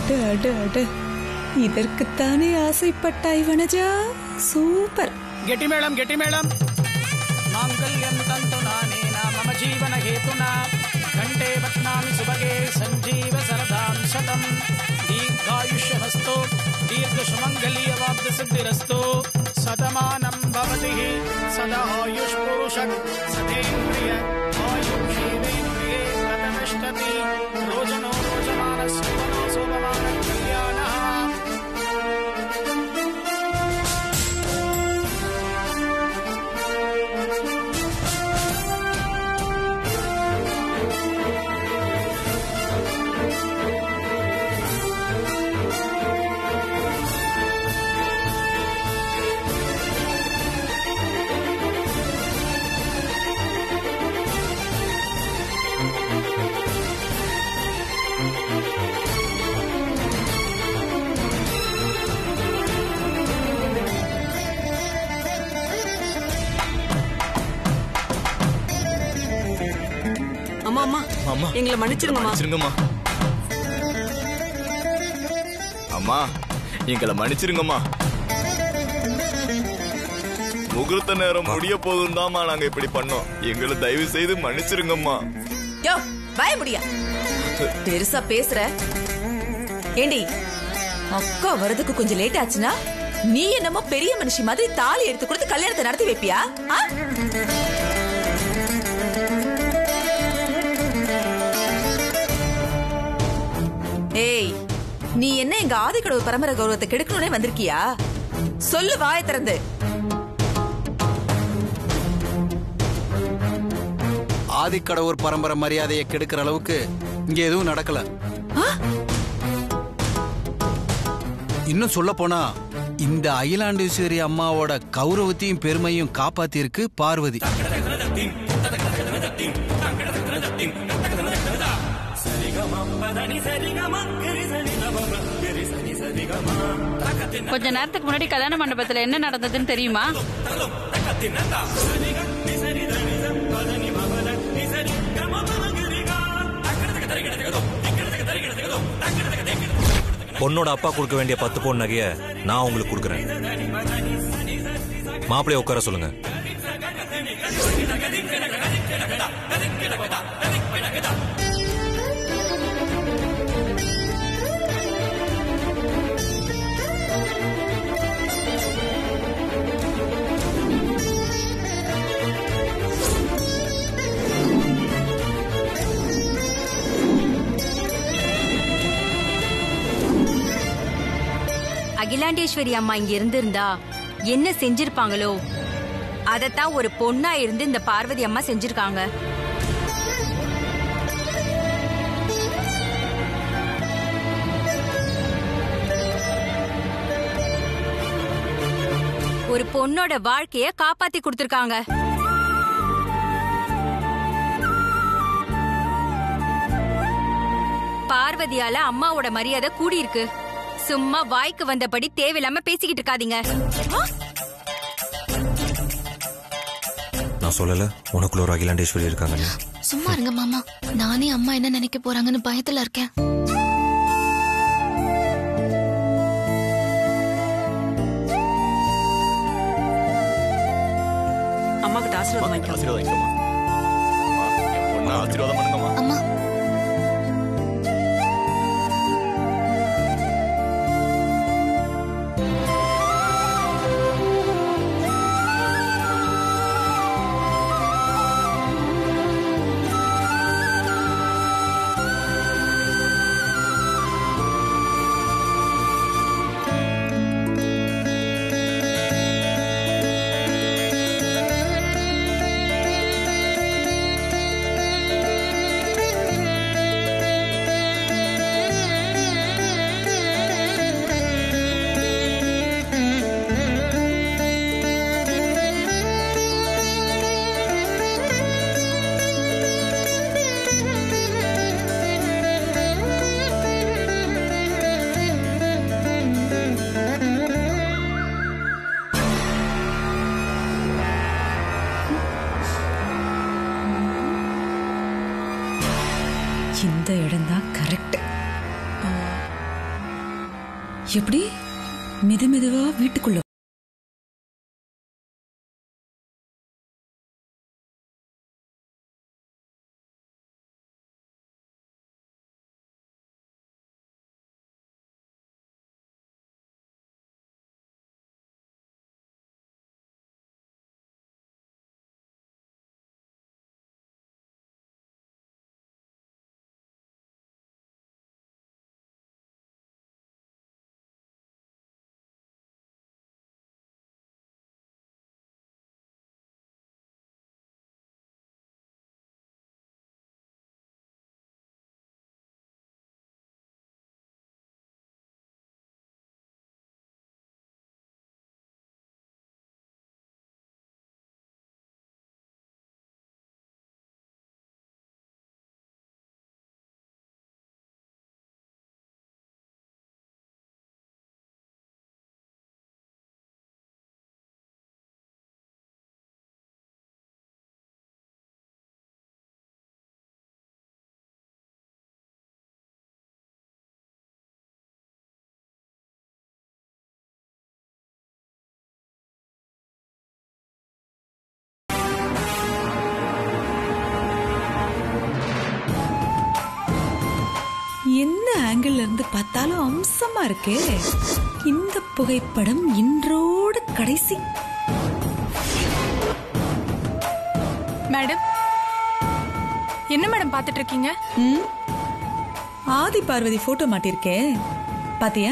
அட அட அட இதற்குத்தானே ஆசைப்பட்டாய் வனஜா சூப்பர் గట్టిమేళం గట్టిమేళం మాంగళ్యం తంతు నానేన మమ జీవన హేతునా కంఠే బధ్నామి సుభగే సంజీవ సరదాం శతం దీర్ఘాయుష్యమస్తు దీర్ఘసుమంగళీయవాప్త సిద్ధిరస్తు సతమానం భవతి సదాయుష్ పురుష సతేంద్రియ ఆయుషేంద్రియే ప్రతమిష్టతి రోజనో రోజమాన శోభనో శోభమాన కళ్యాణ அம்மா அம்மா அம்மா எங்களை மன்னிச்சிருங்கம்மா மன்னிச்சிருங்கம்மா அம்மா எங்களை மன்னிச்சிருங்கம்மா முகூர்த்த நேரம் முடிய போதும் தாமா நாங்க இப்படி பண்ணோம் எங்களை தயவு செய்து மன்னிச்சிருங்கம்மா யோ பய முடியா பெருசா பேசுற ஏண்டி அக்கா வரதுக்கு கொஞ்சம் லேட் ஆச்சுன்னா நீ என்னமோ பெரிய மனுஷி மாதிரி தாலி எடுத்து கொடுத்து கல்யாணத்தை நடத்தி வைப்பியா ஆ? ஏய் நீ என்ன எங்க ஆதிக்கடவு பரம்பரை கௌரவத்தை கெடுக்கணும்னே வந்திருக்கியா சொல்லு வாய திறந்து ஆதிக்கடவுர் பரம்பரை மரியாதையை கெடுக்கிற அளவுக்கு இங்க எதுவும் நடக்கல இன்னும் சொல்ல போனா இந்த அகிலாண்டேஸ்வரி அம்மாவோட கௌரவத்தையும் பெருமையும் காப்பாத்தியிருக்கு பார்வதி கொஞ்ச நேரத்துக்கு முன்னாடி கல்யாண மண்டபத்துல என்ன நடந்ததுன்னு தெரியுமா பொண்ணோட அப்பா கொடுக்க வேண்டிய பத்து பவுன் நகைய நான் உங்களுக்கு கொடுக்குறேன் மாப்பிள்ளைய உட்கார சொல்லுங்க அகிலாண்டேஸ்வரி அம்மா இங்க இருந்திருந்தா என்ன செஞ்சிருப்பாங்களோ அதத்தான் ஒரு பொண்ணா இருந்து இந்த பார்வதி அம்மா செஞ்சிருக்காங்க ஒரு பொண்ணோட வாழ்க்கைய காப்பாத்தி கொடுத்திருக்காங்க பார்வதியால அம்மாவோட மரியாதை கூடியிருக்கு சும்மா வாய்க்கு வந்தபடி தேவையில்லாம பேசிக்கிட்டு இருக்காதீங்க நான் சொல்லல உனக்குள்ள ஒரு அகிலாண்டேஸ்வரி இருக்காங்கன்னு சும்மா இருங்க மாமா நானே அம்மா என்ன நினைக்க போறாங்கன்னு பயத்துல இருக்கேன் அம்மா கிட்ட ஆசீர்வாதம் வாங்கிக்கோ ஆசீர்வாதம் வாங்கிக்கோமா. அம்மா, என் பொண்ணை ஆசீர்வாதம் பண்ணுங்கம்மா அம்மா இந்த இடம்தான் கரெக்ட் எப்படி மெது மெதுவா வீட்டுக்குள்ள என்ன ஆங்கிள் இருந்து பார்த்தாலும் அம்சமா இருக்கே இந்த புகைப்படம் இன்றோடு கடைசி மேடம் என்ன மேடம் பார்த்துட்டு இருக்கீங்க ம்? ஆதி பார்வதி போட்டோ மாட்டிருக்கே பாத்தியா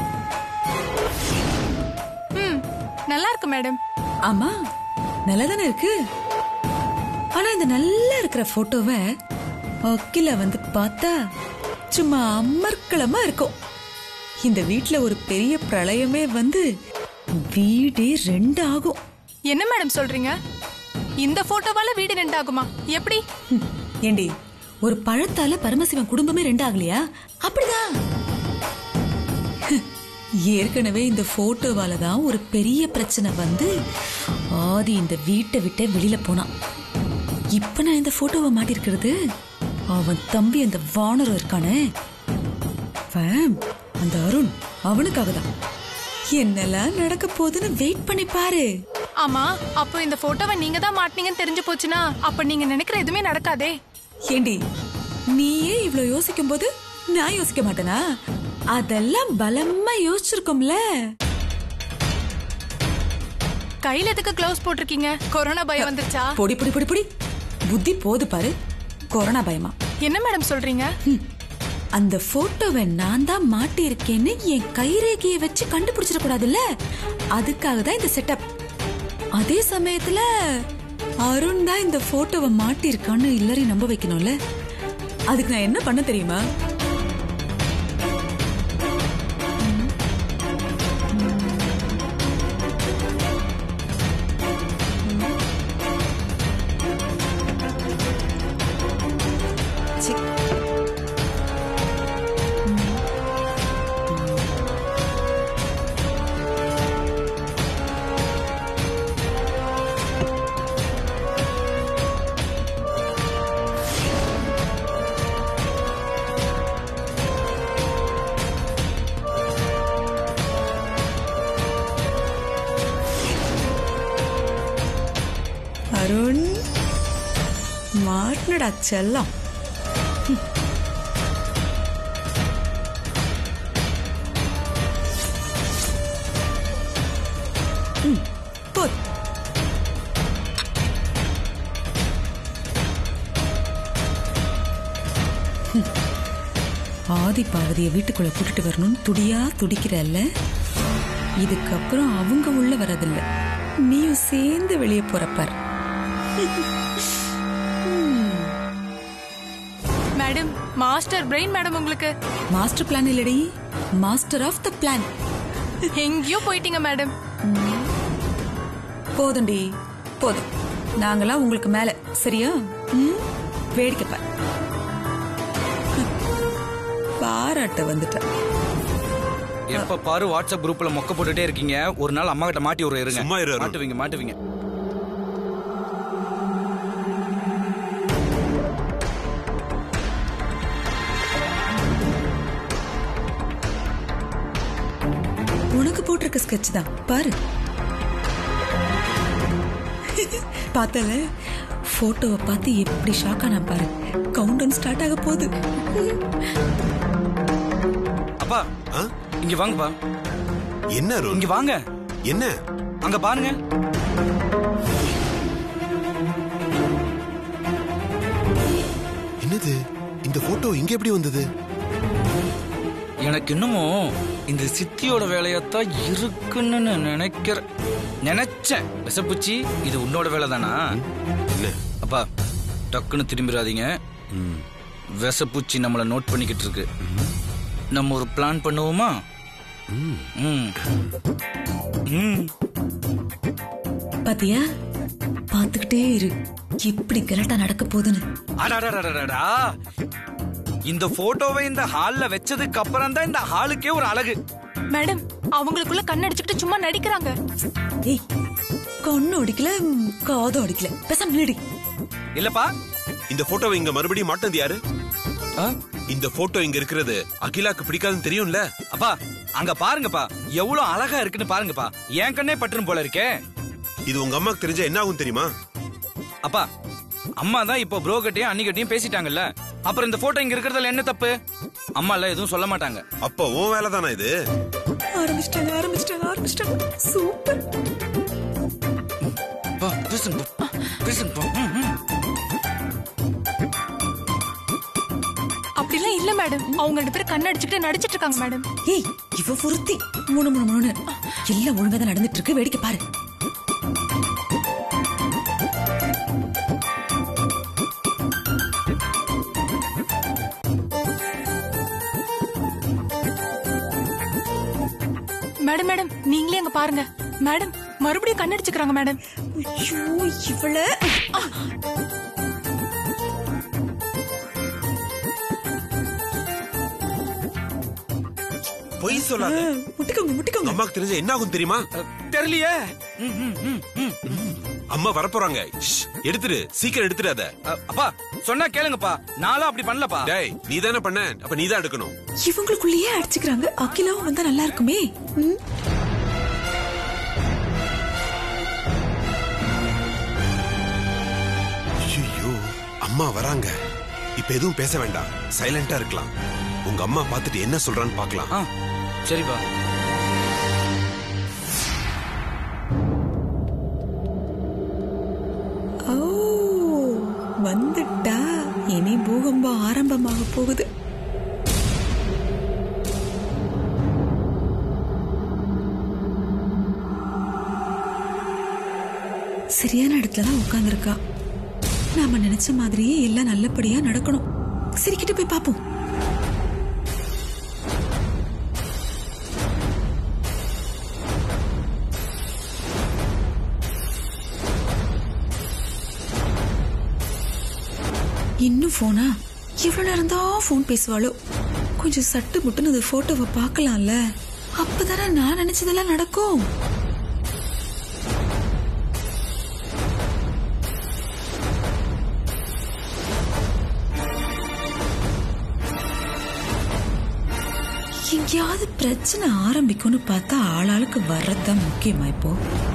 ம் நல்லா இருக்கு மேடம் ஆமா நல்லதானே இருக்கு ஆனா இந்த நல்லா இருக்கிற போட்டோவை அக்கில வந்து பார்த்தா சும்மா அமர்க்களமா இருக்கும் இந்த வீட்ல ஒரு பெரிய பிரளயமே வந்து வீடே ரெண்டு ஆகும் என்ன மேடம் சொல்றீங்க இந்த போட்டோவால வீடு ரெண்டாகுமா எப்படி ஹம், ஏண்டி ஒரு பழத்தால பரமசிவன் குடும்பமே ரெண்டு ஆகலையா அப்படிதான் ஹம், ஏற்கனவே இந்த போட்டோவால தான் ஒரு பெரிய பிரச்சனை வந்து ஆதி இந்த வீட்டை விட்டு வெளியில போனான் இப்ப நான் இந்த போட்டோவை மாட்டிருக்கிறது அவன் தம்பி அந்த வானரம் இருக்கானே அவன், அந்த அருண் அவனுக்காக தான் என்னெல்லாம் நடக்க போகுதுன்னு வெயிட் பண்ணி பாரு ஆமா அப்போ இந்த போட்டோவை நீங்க தான் மாட்டினீங்கன்னு தெரிஞ்சு போச்சுன்னா அப்ப நீங்க நினைக்கிற எதுவுமே நடக்காதே ஏண்டி நீயே இவ்ளோ யோசிக்கும் போது நான் யோசிக்க மாட்டேனா அதெல்லாம் பலமா யோசிச்சிருக்கோம்ல கையில எதுக்கு கிளவுஸ் போட்டிருக்கீங்க கொரோனா பயம் வந்துருச்சா பொடி பொடி பொடி பொடி புத்தி போது பாரு கொரோனா பயமா என்ன மேடம் சொல்றீங்க ஹம். அந்த போட்டோவை நான் தான் மாட்டி இருக்கேன்னு என் கைரேகையை வச்சு கண்டுபிடிச்சிட கூடாதுல்ல அதுக்காக தான் இந்த செட்டப் அதே சமயத்துல அருண் தான் இந்த போட்டோவை மாட்டி இருக்கான்னு எல்லாரையும் நம்ப வைக்கணும்ல அதுக்கு நான் என்ன பண்ண தெரியுமா சி. அருண் மாட்டினடா செல்லம் ம், போதும் ம். ஆதி பார்வதியை வீட்டுக்குள்ள கூட்டிட்டு வரணும்னு துடியா துடிக்கிறல்ல இதுக்கப்புறம் அவங்க உள்ள வரதில்ல நீயும் சேர்ந்து வெளியே போறப்பார் மேடம் மாஸ்டர் பிரெயின் மேடம் உங்களுக்கு மாஸ்டர் பிளான் இல்லடி மாஸ்டர் ஆஃப் த பிளான் எங்கேயோ போயிட்டீங்க மேடம் போதும்டி போதும் நாங்களாம் உங்களுக்கு மேல சரியா ம்? வேடிக்கை பார் பாராட்ட வந்துட்டேன் எப்ப பாரு வாட்ஸ்அப் குரூப்ல மொக்க போட்டுட்டே இருக்கீங்க ஒரு நாள் அம்மா கிட்ட மாட்டி ஒரு இருங்க சும்மா இரு, அருண். மாட்டுவீங்க மாட்டுவீங்க போட்டிருக்க ஸ்கெட்ச் தான் பாரு பார்த்தல போட்டோவை பார்த்து எப்படி ஷாக் ஆனா பாரு கவுண்ட் ஸ்டார்ட் ஆக போகுது அப்பா இங்க வாங்கப்பா என்ன அருண் இங்க வாங்க என்ன அங்க பாருங்க என்னது இந்த போட்டோ இங்க எப்படி வந்தது எனக்கு இன்னமும் இந்த சித்தியோட வேலையத்தான் இருக்குன்னு நான் நினைக்கிறேன் நினைச்சேன் விசப்புச்சி இது உன்னோட வேலை தானா என்ன அப்பா டக்குன்னு திரும்பிடாதீங்க விசப்பூச்சி நம்மளை நோட் பண்ணிக்கிட்டு இருக்கு நம்ம ஒரு பிளான் பண்ணுவோமா ம் ம் பாத்தியா பாத்துக்கிட்டே இரு எப்படி கரெக்டா நடக்க போகுதுன்னு அடடடடடடா. இந்த போட்டோவை இந்த ஹால்ல வச்சதுக்கு அப்புறம் தான் இந்த ஹாலுக்கே ஒரு அழகு மேடம் அவங்களுக்குள்ள கண்ணடிச்சுக்கிட்டு சும்மா நடிக்கிறாங்க ஏய் கண்ணு அடிக்கல ம், காதும் அடிக்கல பேசாம நில்லடி இல்லப்பா இந்த போட்டோவை இங்க மறுபடியும் மாட்டினது யாரு இந்த போட்டோ இங்க இருக்கிறது அகிலாக்கு பிடிக்காதுன்னு தெரியும்ல அப்பா அங்க பாருங்கப்பா எவ்வளவு அழகா இருக்குன்னு பாருங்கப்பா என் கண்ணே பட்டுரும் போல இருக்கே இது உங்க அம்மாக்கு தெரிஞ்சா என்ன ஆகும் தெரியுமா அப்பா அம்மா தான் இப்போ ப்ரோ கிட்டயும் அன்னிக்கிட்டையும் பேசிட்டாங்கல்ல அப்புறம் இந்த போட்டோ இங்க இருக்கிறதுல என்ன தப்பு அம்மா எல்லாம் எதுவும் சொல்ல மாட்டாங்க அப்போ உன் வேலை தானே இது ஆரம்பிச்சிட்டாங்க ஆரம்பிச்சிட்டாங்க ஆரம்பிச்சிட்டாங்க சூப்பர் அப்பா, பேசுங்கப்பா, பேசுங்கப்பா. ம், ம். அப்படிலாம் இல்ல மேடம் அவங்க ரெண்டு பேரும் கண்ணடிச்சுக்கிட்டு நடிச்சிட்டு இருக்காங்க மேடம் ஏய் இவ பொருத்தி மூணு மூணு மூணு எல்லாம் ஒழுங்கா தான் நடந்துட்டு இருக்கு வேடிக்கை பாரு மேடம் மேடம் நீங்களே அங்க பாருங்க மேடம் மறுபடியும் கண்ணடிச்சுக்கிறாங்க மேடம் ஐயோ இவள பொய் சொல்லாத முட்டிக்கோங்க முட்டிக்கோங்க அம்மாக்கு தெரிஞ்சா என்ன ஆகும் தெரியுமா தெரியலையே ம், ம், ம், ம், ம். அம்மா வரப்போறாங்க ஷ், எடுத்துரு சீக்கிரம் எடுத்துடாத அ- அப்பா சொன்னா கேளுங்கப்பா நானும் அப்படி பண்ணலப்பா டேய் நீ தானே பண்ண அப்ப நீ தான் எடுக்கணும் இவங்களுக்குள்ளேயே அடிச்சுக்கிறாங்க அகிலாவும் வந்தா நல்லா இருக்குமே ம். ஐயோ அம்மா வராங்க இப்ப எதுவும் பேச வேண்டாம் சைலண்டா இருக்கலாம் உங்க அம்மா பார்த்துட்டு என்ன சொல்றான்னு பார்க்கலாம் ஆ, சரிப்பா ஓ வந்துட்டா இனி பூகம்பம் ஆரம்பமாக போகுது சரியான இடத்துல தான் உட்கார்ந்துருக்கா நாம நினைச்ச மாதிரியே எல்லாம் நல்லபடியா நடக்கணும் சரிக்கிட்ட போய் பாப்போம் இன்னும் போனா எவ்வளவு நேரம் தான் போன் பேசுவாளோ கொஞ்சம் சட்டு முட்டுன்னு அந்த போட்டோவை பார்க்கலாம்ல அப்பதானே நான் நினைச்சதெல்லாம் நடக்கும் எங்கேயாவது பிரச்சனை ஆரம்பிக்கும்னு பார்த்தா ஆளாளுக்கு வர்றதுதான் முக்கியமா இப்போ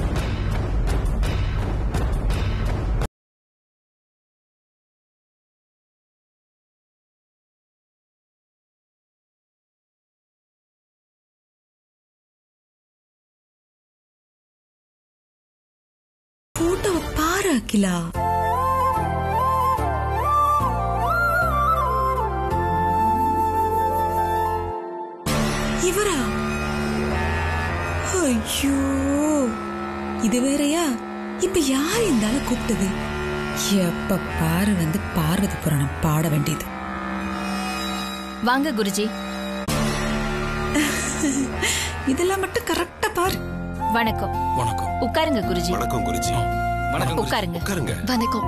போட்டோவை பாரு அகிலா இவரா ஐயோ இது வேறயா இப்ப யார் இந்த ஆளை கூப்பிட்டது எப்ப பாரு வந்து பார்வதி புராணம் பாட வேண்டியது வாங்க குருஜி இதெல்லாம் மட்டும் கரெக்டா பாரு வணக்கம் வணக்கம் உட்காருங்க குருஜி வணக்கம் குருஜி வணக்கம் குருஜி. உட்காருங்க உட்காருங்க வணக்கம்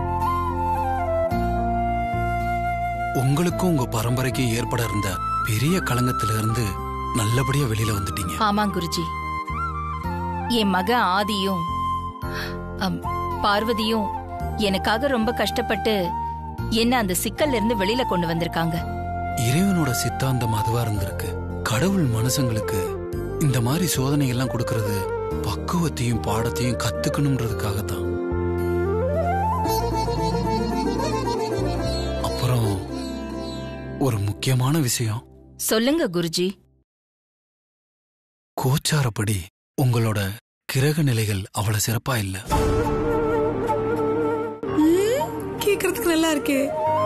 உங்களுக்கும் உங்க பரம்பரைக்கும் ஏற்பட இருந்த பெரிய களங்கத்தில இருந்து நல்லபடியா வெளியில வந்துட்டீங்க ஆமா குருஜி என் மக ஆதியும் அம், பார்வதியும் எனக்காக ரொம்ப கஷ்டப்பட்டு என்ன அந்த சிக்கல்ல இருந்து வெளியில கொண்டு வந்திருக்காங்க இறைவனோட சித்தாந்தம் அதுவா இருந்திருக்கு கடவுள் மனுஷங்களுக்கு இந்த மாதிரி சோதனை எல்லாம் கொடுக்கறது பக்குவத்தையும் பாடத்தையும் கத்துக்கணும்ன்றதுக்காகத்தான் அப்புறம் ஒரு முக்கியமான விஷயம் சொல்லுங்க குருஜி கோச்சாரப்படி உங்களோட கிரக நிலைகள் அவ்வளவு சிறப்பா இல்ல கேக்குறதுக்கு நல்லா இருக்கே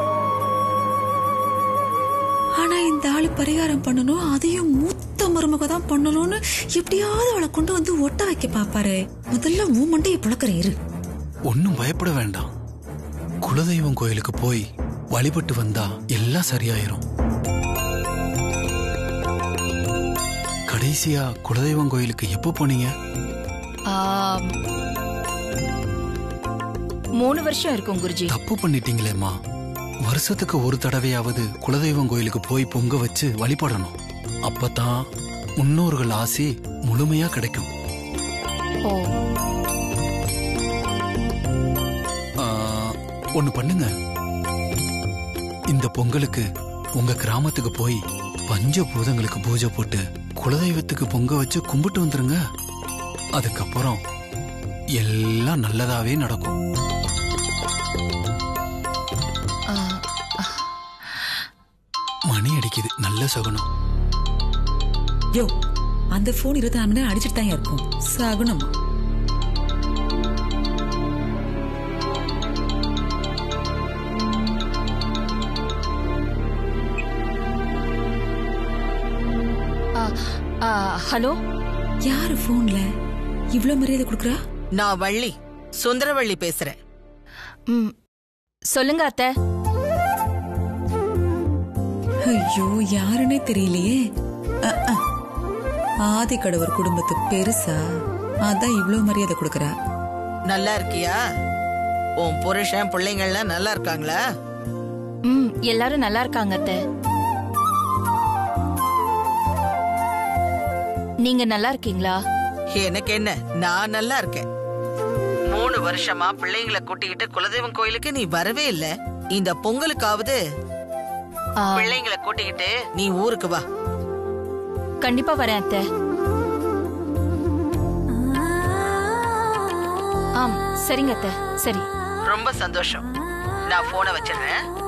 ஆனா இந்த ஆளு பரிகாரம் பண்ணணும் அதையும் மூத்த மருமக தான் பண்ணணும்னு எப்படியாவது அவளை கொண்டு வந்து ஒட்ட வைக்க பாப்பாரு முதல்ல உன் மண்டையை புழக்கிற இரு ஒன்னும் பயப்பட வேண்டாம் குலதெய்வம் கோயிலுக்கு போய் வழிபட்டு வந்தா எல்லாம் சரியாயிரும் கடைசியா குலதெய்வம் கோயிலுக்கு எப்போ போனீங்க ஆம், மூணு வருஷம் இருக்கும் குருஜி தப்பு பண்ணிட்டீங்களேம்மா வருஷத்துக்கு ஒரு தடவையாவது குலதெய்வம் கோயிலுக்கு போய் பொங்க வச்சு வழிபடணும் அப்பதான் முன்னோர்கள் ஆசி முழுமையா கிடைக்கும் ஓ ஆ, ஒண்ணு பண்ணுங்க இந்த பொங்கலுக்கு உங்க கிராமத்துக்கு போய் பஞ்ச பூதங்களுக்கு பூஜை போட்டு குலதெய்வத்துக்கு பொங்க வச்சு கும்பிட்டு வந்துருங்க அதுக்கப்புறம் எல்லாம் நல்லதாவே நடக்கும் ஆ, மணி அடிக்குது நல்ல சகுனம் யோ அந்த போன் இருபத்தி நாலு மணி நேரம் அடிச்சிட்டு தான் இருக்கும் சகுனமா ஆ, ஆ, ஹலோ யாரு போன்ல இவ்ளோ மரியாதை கொடுக்குறா நான் வள்ளி சுந்தரவள்ளி பேசுறேன் ம் சொல்லுங்க அத்தை ஐயோ யாருன்னே தெரியலையே அஹ், அஹ். ஆதிக்கடவர் குடும்பத்து பெருசா அதான் இவ்ளோ மரியாதை கொடுக்கறா நல்லா இருக்கியா உன் புருஷன் பிள்ளைங்கள்லாம் நல்லா இருக்காங்களா ம் எல்லாரும் நல்லா இருக்காங்க அத்தை நீங்க நல்லா இருக்கீங்களா எனக்கு என்ன நான் நல்லா இருக்கேன் மூணு வருஷமா பிள்ளைங்களை கூட்டிக்கிட்டு குலதெய்வம் கோயிலுக்கு நீ வரவே இல்ல இந்த பொங்கலுக்காவது ஆ, பிள்ளைங்களை கூட்டிக்கிட்டு நீ ஊருக்கு வா கண்டிப்பா வரேன் அத்தை ஆம் சரிங்க அத்தை சரி ரொம்ப சந்தோஷம் நான் போனை வச்சிடுறேன்